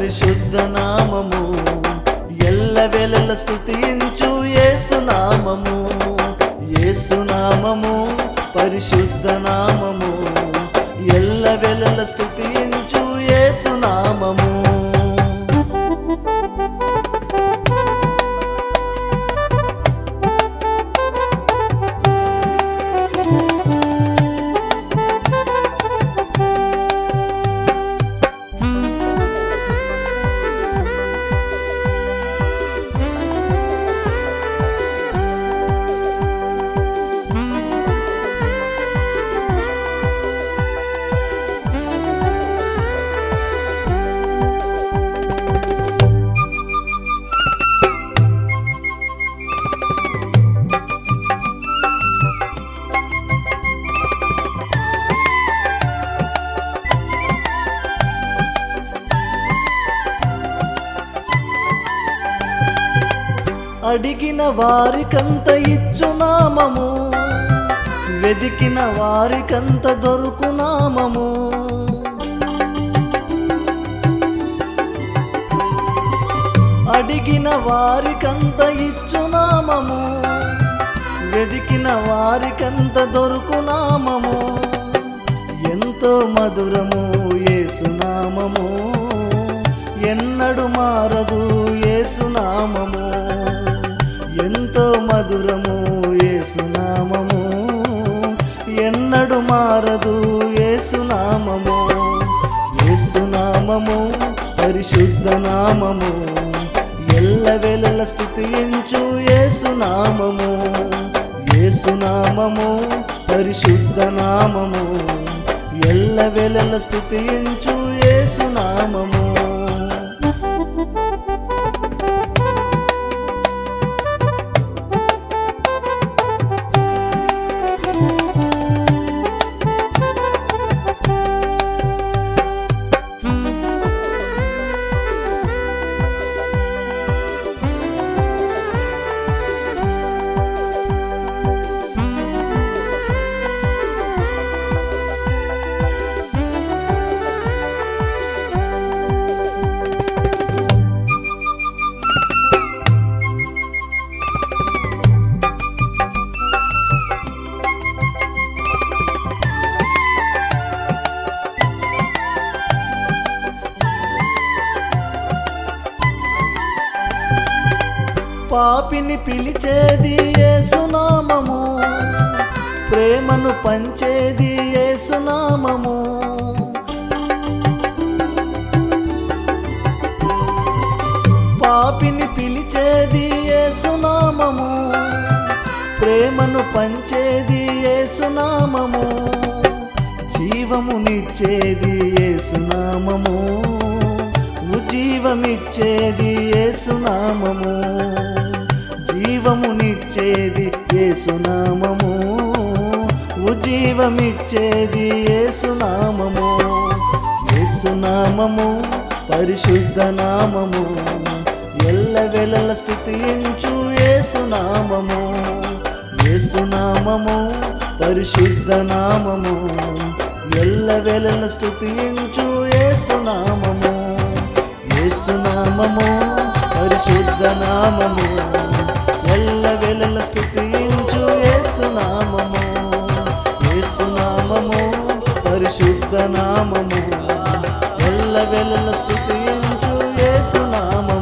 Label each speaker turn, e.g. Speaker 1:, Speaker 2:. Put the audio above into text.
Speaker 1: పరిశుద్ధ నామము ఎల్ల వేళల స్తుతించు యేసునామము యేసునామము పరిశుద్ధ నామము ఎల్ల వేళల స్తుతించు యేసునామము అడిగిన వారికంత ఇచ్చునామము వెదికిన వారికంత దొరుకునామము అడిగిన వారికంత ఇచ్చునామము వెదికిన వారికంత దొరుకునామము ఎంతో మధురము ఏసునామము ఎన్నడు మారదు ఏసునామము ఎంతో మధురము ఏసునామము ఎన్నడు మారదు ఏసునామము ఏసునామము పరిశుద్ధ నామము ఎల్ల వేళల స్తుతించు ఏసునామము ఏసునామము పరిశుద్ధ నామము ఎల్ల వేళల స్తుతించు ఏసునామము పాపిని పిలిచేది ఏసునామము ప్రేమను పంచేది ఏసునామము పాపిని పిలిచేది ఏసునామము ప్రేమను పంచేది ఏసునామము జీవమునిచ్చేది ఏసునామము ఉజీవమిచ్చేది ఏసునామము జీవమునిచ్చేది ఏసునామము ఉజీవమిచ్చేది ఏసునామము ఏసునామము పరిశుద్ధ నామము ఎల్ల వెలల స్థుతించు ఏసునామము ఏసునామము పరిశుద్ధ నామము ఎల్ల వెలల స్థుతించు ఏసునామము ఏసునామము పరిశుద్ధ నామము ఎల్ల వెలల స్థుతించు ఏసునామము ఏసునామము పరిశుద్ధ నామము ఎల్ల వెలల స్థుతించు ఏసునామము